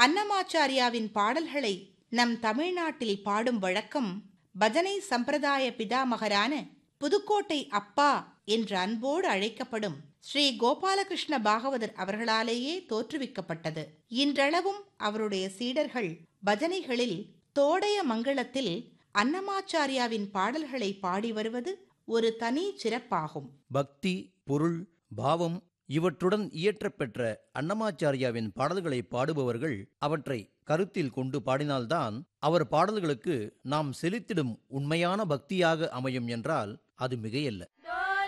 அன்னமாச்சாரியாவின் பாடல்களை நம் தமிழ்நாட்டில் பாடும் வழக்கம் பஜனை சம்பிரதாய பிதாமகரான புதுக்கோட்டை அப்பா என்று அன்போடு அழைக்கப்படும் ஸ்ரீ கோபாலகிருஷ்ண பாகவதர் அவர்களாலேயே தோற்றுவிக்கப்பட்டது இன்றளவும் அவருடைய சீடர்கள் பஜனைகளில் தோடைய மங்களத்தில் அன்னமாச்சாரியாவின் பாடல்களை பாடி வருவது ஒரு தனி சிறப்பாகும் பக்தி பொருள் பாவம் இவற்றுடன் இயற்றப்பெற்ற அன்னமாச்சாரியாவின் பாடல்களை பாடுபவர்கள் அவற்றை கருத்தில் கொண்டு பாடினால்தான் அவர் பாடல்களுக்கு நாம் செலுத்திடும் உண்மையான பக்தியாக அமையும் என்றால் அது மிகையல்ல